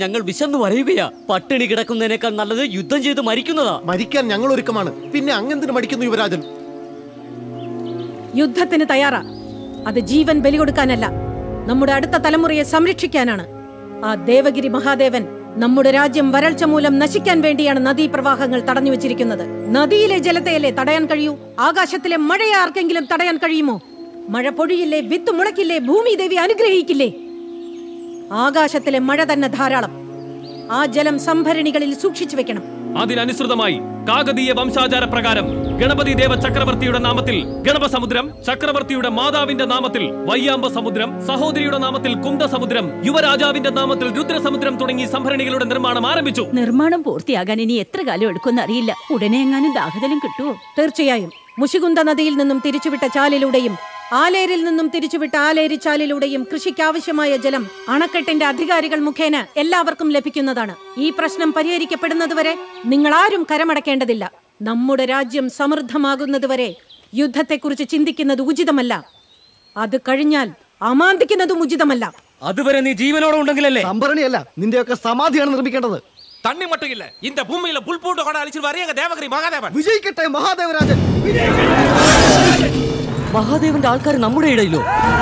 ഞങ്ങൾ വിശന്നു വരയുകയാ പട്ടിണി കിടക്കുന്നതിനേക്കാൾ നല്ലത് യുദ്ധം ചെയ്ത് മരിക്കുന്നതാ മരിക്കാൻ ഞങ്ങൾ ഒരുക്കമാണ് പിന്നെ അങ്ങെന്തിന് മടിക്കുന്നു യുവരാജൻ യുദ്ധത്തിന് തയ്യാറാ അത് ജീവൻ ബലി കൊടുക്കാനല്ല നമ്മുടെ അടുത്ത തലമുറയെ സംരക്ഷിക്കാനാണ് ആ ദേവഗിരി മഹാദേവൻ നമ്മുടെ രാജ്യം വരൾച്ച മൂലം നശിക്കാൻ വേണ്ടിയാണ് നദീപ്രവാഹങ്ങൾ തടഞ്ഞു വെച്ചിരിക്കുന്നത് നദിയിലെ ജലത്തെയല്ലേ തടയാൻ കഴിയൂ ആകാശത്തിലെ മഴയെ ആർക്കെങ്കിലും തടയാൻ കഴിയുമോ മഴ പൊഴിയില്ലേ വിത്ത് മുളയ്ക്കില്ലേ ഭൂമി ദേവി അനുഗ്രഹിക്കില്ലേ ആകാശത്തിലെ മഴ തന്നെ ധാരാളം ആ ജലം സംഭരണികളിൽ സൂക്ഷിച്ചു വെക്കണം അതിനനുസൃതമായി കാകതീയ വംശാചാര പ്രകാരം ഗണപതി ദേവ ചക്രവർത്തിയുടെ നാമത്തിൽ ഗണപസമുദ്രം ചക്രവർത്തിയുടെ മാതാവിന്റെ നാമത്തിൽ വയ്യാമ്പ സമുദ്രം സഹോദരിയുടെ നാമത്തിൽ കുന്ദസമുദ്രം യുവരാജാവിന്റെ നാമത്തിൽ രുദ്രസമുദ്രം തുടങ്ങി സംഭരണികളുടെ നിർമ്മാണം ആരംഭിച്ചു നിർമ്മാണം പൂർത്തിയാകാൻ ഇനി എത്ര കാലം എടുക്കുമെന്ന് അറിയില്ല ഉടനെ എങ്ങാനും ദാഹജലം കിട്ടുമോ തീർച്ചയായും മുഷികുന്ദ നദിയിൽ നിന്നും തിരിച്ചുവിട്ട ചാലിലൂടെയും ആലേരിൽ നിന്നും തിരിച്ചുവിട്ട ആലേരി ചാലിലൂടെയും കൃഷിക്കാവശ്യമായ ജലം അണക്കെട്ടിന്റെ അധികാരികൾ മുഖേന എല്ലാവർക്കും ലഭിക്കുന്നതാണ് ഈ പ്രശ്നം പരിഹരിക്കപ്പെടുന്നതുവരെ നിങ്ങൾ ആരും കരമടക്കേണ്ടതില്ല നമ്മുടെ രാജ്യം സമൃദ്ധമാകുന്നതുവരെ യുദ്ധത്തെക്കുറിച്ച് ചിന്തിക്കുന്നത് ഉചിതമല്ല അത് കഴിഞ്ഞാൽ അമാന്തിക്കുന്നതും ഉചിതമല്ല അതുവരെ നീ ജീവനോടെ ഉണ്ടെങ്കിലല്ലേ സംഭരണിയല്ല നിന്റെയൊക്കെ സമാധിയാണ് നിർമ്മിക്കേണ്ടത് தண்ணி மட்டும் இல்ல இந்த பூமியில புல் பூண்டு கூட அழிச்சிருவாரு எங்க தேவகிரி மகாதேவன் വിജയിക്കട്ടെ മഹാദേവരാജൻ മഹാദേവന്റെ ആൾക്കാർ നമ്മുടെ ഇടയിലോ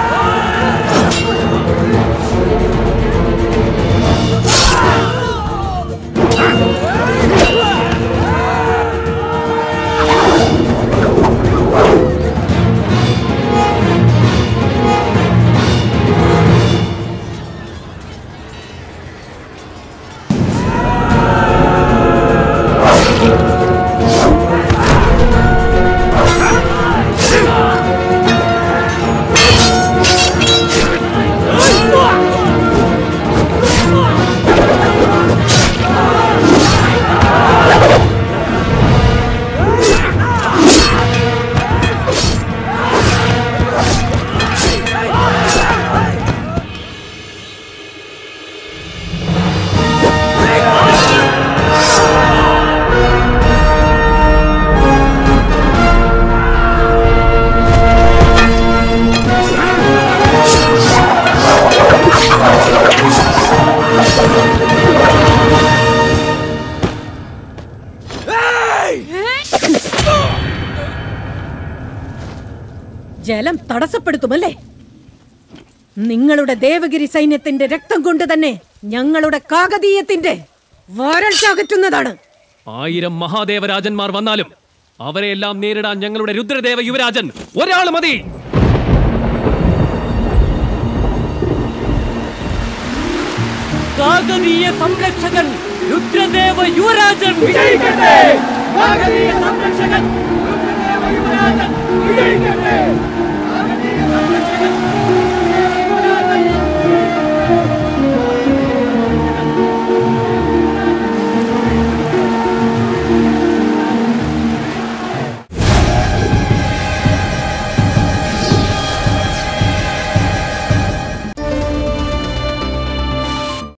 ജലം തടസ്സപ്പെടുത്തുമല്ലേ നിങ്ങളുടെ ദേവഗിരി സൈന്യത്തിന്റെ രക്തം കൊണ്ട് തന്നെ ഞങ്ങളുടെ കാകതീയത്തിന്റെ വരൾച്ച അകറ്റുന്നതാണ് ആയിരം മഹാദേവരാജന്മാർ വന്നാലും അവരെയെല്ലാം നേരിടാൻ ഞങ്ങളുടെ രുദ്രദേവ യുവരാജൻ ഒരാൾ മതി കാകതീയ സംരക്ഷകൻ രുദ്രദേവ യുവരാജൻ വിജയിക്കട്ടെ കാകതീയ സംരക്ഷകൻ രുദ്രദേവ യുവരാജൻ വിജയിക്കട്ടെ